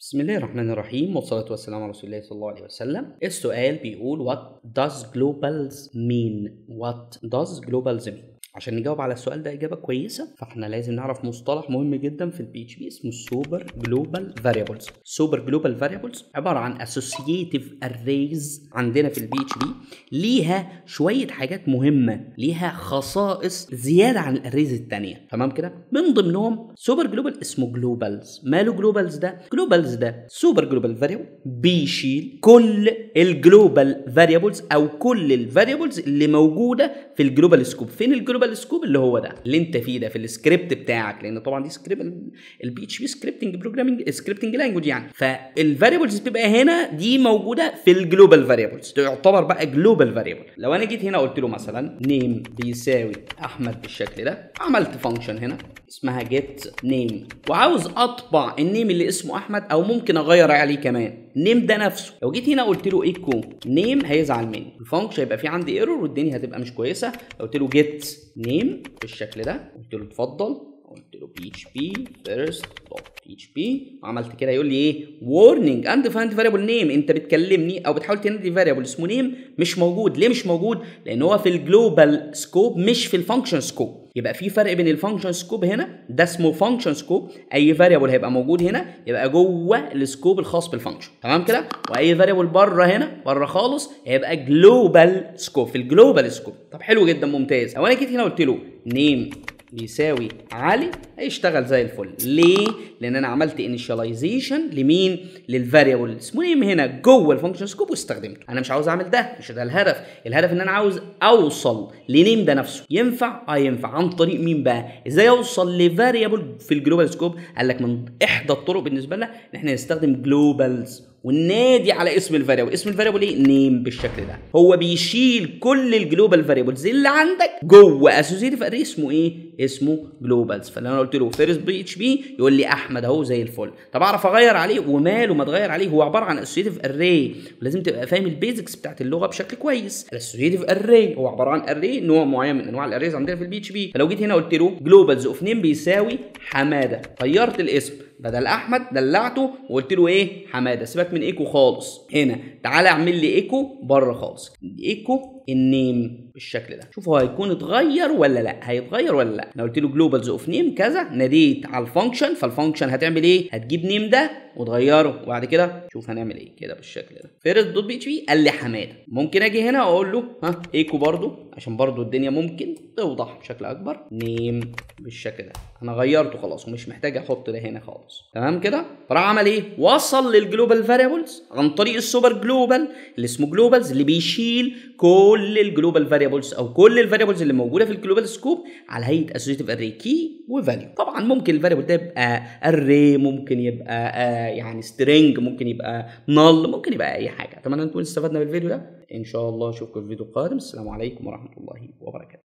بسم الله الرحمن الرحيم والصلاة والسلام على رسول الله صلى الله عليه وسلم السؤال بيقول what does globals mean what does globals mean عشان نجاوب على السؤال ده اجابه كويسه فاحنا لازم نعرف مصطلح مهم جدا في البي اتش بي اسمه السوبر جلوبال فاريبلز سوبر جلوبال فاريبلز عباره عن اسوسييتيف اريز عندنا في البي اتش بي ليها شويه حاجات مهمه ليها خصائص زياده عن الاريز الثانيه تمام كده من ضمنهم سوبر جلوبال اسمه جلوبالز ماله جلوبالز ده جلوبالز ده سوبر جلوبال فاريبل بيشيل كل الجلوبال فاريبلز او كل الفاريبلز اللي موجوده في الجلوبال سكوب فين الجلوبال سكوب اللي هو ده اللي انت فيه ده في السكريبت بتاعك لان طبعا دي سكريبت البي اتش بي سكريبتنج بروجرامنج سكريبتنج لانجوج يعني فالفاريبلز بتبقى هنا دي موجوده في الجلوبال فاريبلز تعتبر بقى جلوبال فاريبل لو انا جيت هنا قلت له مثلا نيم بيساوي احمد بالشكل ده عملت فانكشن هنا اسمها جيت نيم وعاوز اطبع النيم اللي اسمه احمد او ممكن اغير عليه كمان نيم ده نفسه لو جيت هنا قلت له ايكو نيم هيزعل مني الفانكشن هيبقى في عندي ايرور والدنيا هتبقى مش كويسه لو قلت له جيت نيم بالشكل ده قلت له اتفضل قلت له بي اتش بي فيرست دوت بي اتش بي وعملت كده يقول لي ايه warning undefined variable name انت بتكلمني او بتحاول تنادي فاريبل اسمه نيم مش موجود ليه مش موجود لان هو في الجلوبال سكوب مش في الفانكشن سكوب يبقى في فرق بين الفانكشن سكوب هنا ده اسمه فانكشن سكوب اي فاريبل هيبقى موجود هنا يبقى جوه السكوب الخاص بالفانكشن تمام كده واي فاريبل بره هنا بره خالص هيبقى جلوبال سكوب في الجلوبال سكوب طب حلو جدا ممتاز لو انا جيت هنا قلت له نيم بيساوي علي هيشتغل زي الفل ليه لان انا عملت انيشاليزيشن لمين للفاريبل اسمه نيم هنا جوه الفانكشن سكوب واستخدمته انا مش عاوز اعمل ده مش ده الهدف الهدف ان انا عاوز اوصل لنيم ده نفسه ينفع اه ينفع عن طريق مين بقى ازاي اوصل لفاريبل في الجلوبال سكوب قال لك من احدى الطرق بالنسبه لنا ان احنا نستخدم جلوبالز وننادي على اسم الفاريبل اسم الفاريبل ايه نيم بالشكل ده هو بيشيل كل الجلوبال فاريبلز اللي عندك جوه اسوسيتيف اري اسمه ايه اسمه جلوبالز فلو انا قلت له فيرست بي اتش بي يقول لي احمد اهو زي الفل طب اعرف اغير عليه وماله ما اتغير عليه هو عباره عن اسوسيتيف اري ولازم تبقى فاهم البيزكس بتاعت اللغه بشكل كويس الاسوسيتيف اري هو عباره عن اري نوع معين من انواع الاريز عندنا في البي اتش بي فلو جيت هنا قلت له جلوبالز اوف نيم بيساوي حماده غيرت الاسم بدل احمد دلعته وقلت له ايه حماده سيبك من ايكو خالص هنا تعالى اعمل لي ايكو بره خالص ايكو النيم بالشكل ده شوف هو هيكون اتغير ولا لا هيتغير ولا لا انا قلت له جلوبالز اوف نيم كذا ناديت على الفانكشن فالفانكشن هتعمل ايه هتجيب نيم ده وتغيره وبعد كده شوف هنعمل ايه كده بالشكل ده فيرست دوت بي اتش بي قال لي حماده ممكن اجي هنا واقول له ها ايكو برضو عشان برضو الدنيا ممكن توضح بشكل اكبر نيم بالشكل ده انا غيرته خلاص ومش محتاج احط ده هنا خالص تمام كده فراح عمل ايه وصل للجلوبال فاريبلز عن طريق السوبر جلوبال اللي اسمه جلوبالز اللي بيشيل كل الجلوبال فاريبلز او كل الفاريبلز اللي موجوده في الجلوبال سكوب على هيئه اسوسيتيف اري كي وفاليو طبعا ممكن الفاريبل ده يبقى اري ممكن يبقى آه يعني سترينج ممكن يبقى نل ممكن يبقى اي حاجه اتمنى نكون استفدنا بالفيديو ده ان شاء الله اشوفكم في الفيديو القادم السلام عليكم ورحمه الله وبركاته